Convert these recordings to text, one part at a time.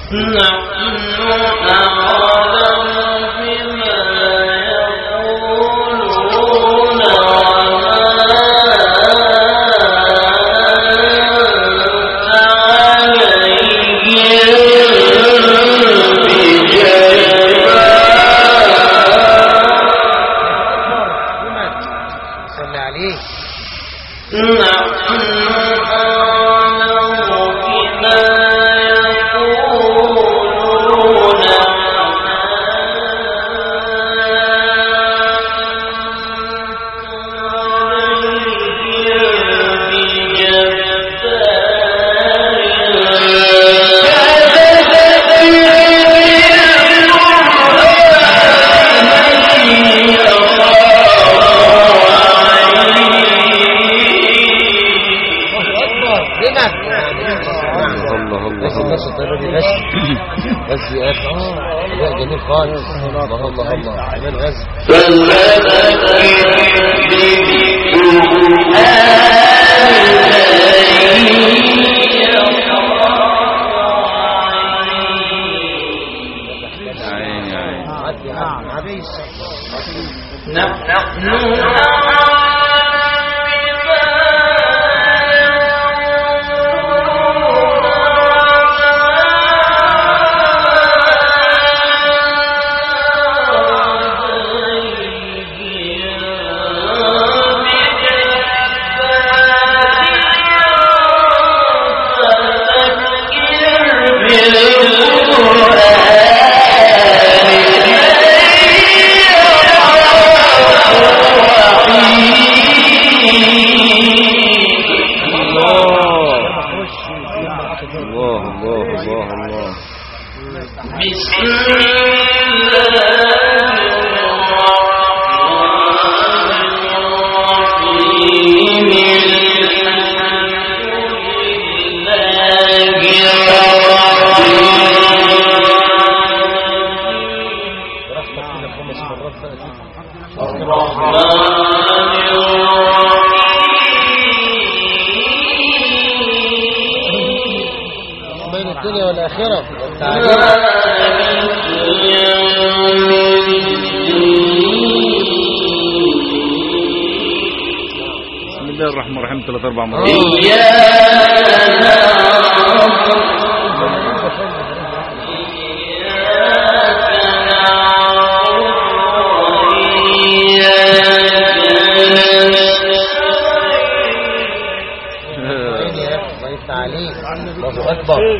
صلي عليه لمن الله بس الله الناس الطيبة دي بس بس يا أخي اه لا جميل خالص الله الله الله عمال غزل عيني عيني عدي عدي عبيس الله الله الله الله براحتك كده خمس مرات بقى كده بين الدنيا والآخرة تعالى بسم الله الرحمن الرحيم ثلاث اربع مرات عيني يا أخي الله يفتح عليك الله أكبر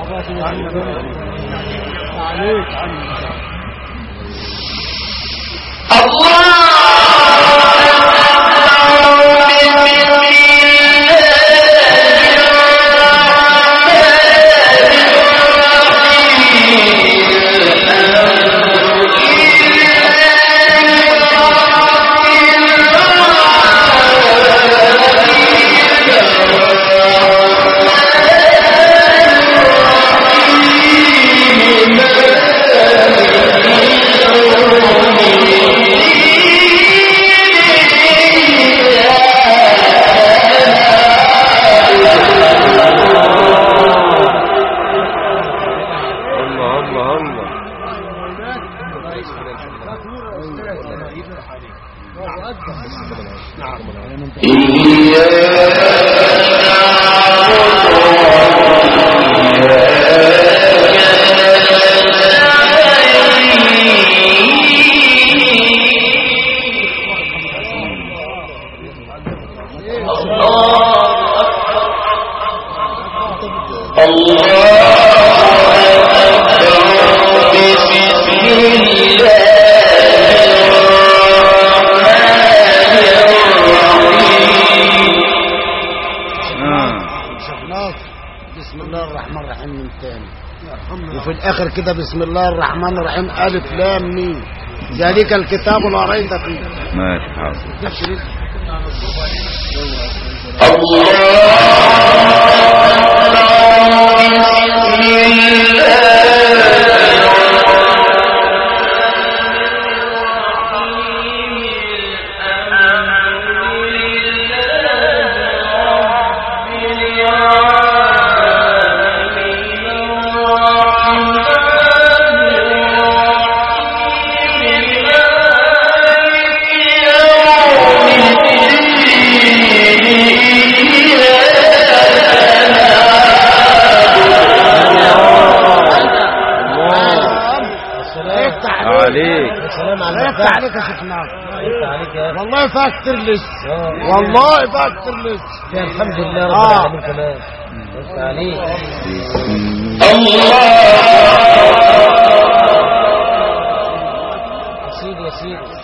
الله الله الله آه. بسم الله الرحمن الرحيم من تاني وفي الاخر كده بسم الله الرحمن الرحيم الف لام ميم ذلك الكتاب لا ريب فيه ماشي حاضر الرحمن يفتح عليك يا شيخ ناصر يفتح عليك يا اخي والله فيها كتير لسه آه. والله فيها كتير لسه فيها الحمد لله رب آه. العالمين كمان يفتح عليك يا سيدي يا سيدي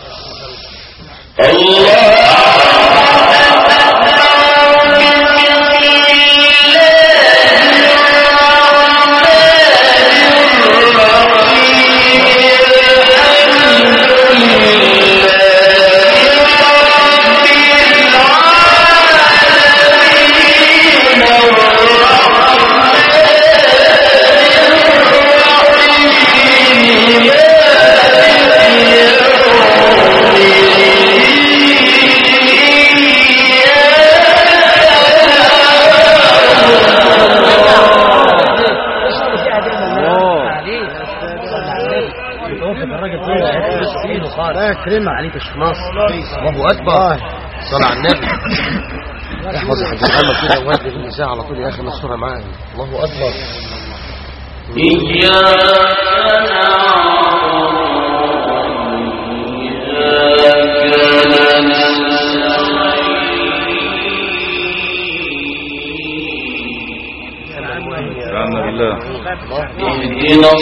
الله يكرمك عليك يا شيخ ناصر الله اكبر صلى على النبي احفظ يا حاج محمد كده وادي كل ساعه على طول يا اخي نصورها معايا الله اكبر استعنا بالله اهدنا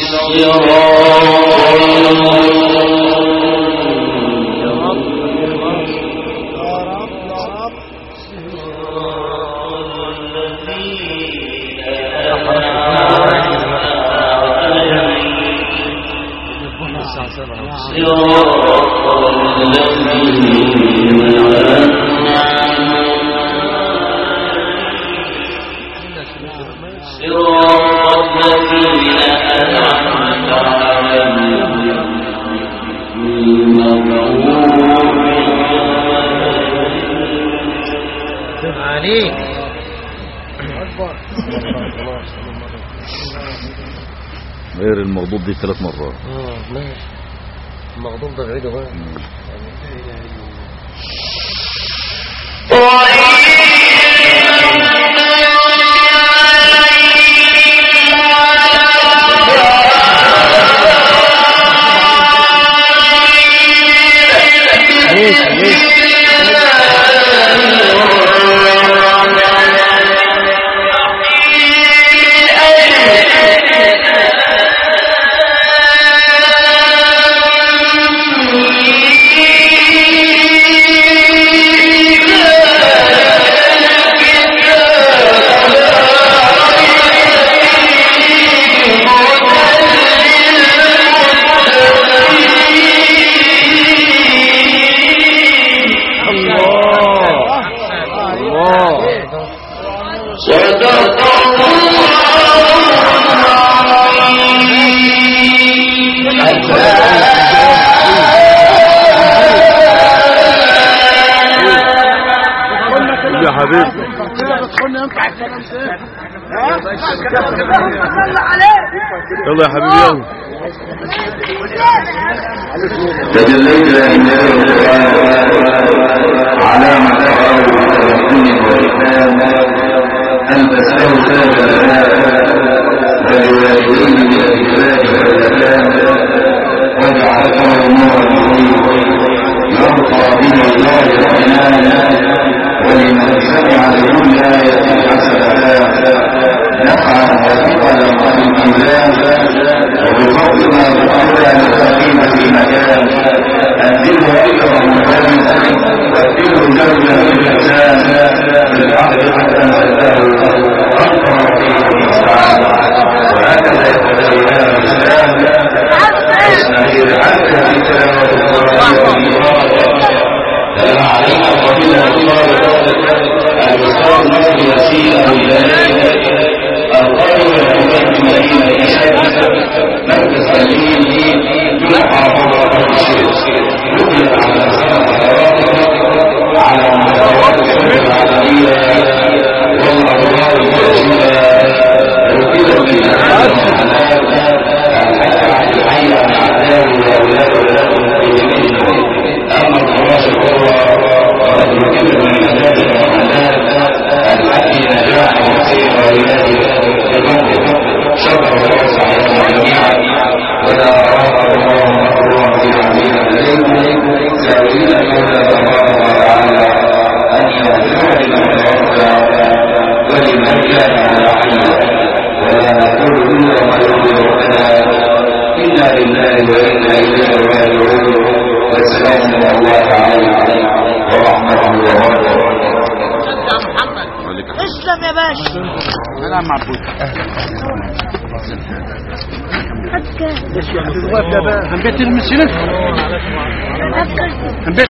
عليك غير المغضوب دي ثلاث مرات اه ماشي المغضوب ده بعيده بقى يا حبيبي كده بتخوني ينفع الكلام ده يلا يا حبيبي يلا تجليت على مدار الدين والإسلام أن تستوفى ولوالدين الإسلام والإسلام واجعله نورا يرضى به الله ربنا ولمن سمع بكل آية حسنة نفعا وثقلا وإيمان وبفضل ما تقوى المستقيم في مكان أنزله إلى رمضان وأدله جوزا في الإحسان بالعقل حتى نفذه أكبر فيه الإنسان وهكذا يتبع الباب يا باشا انا معبود كان بيت المسجد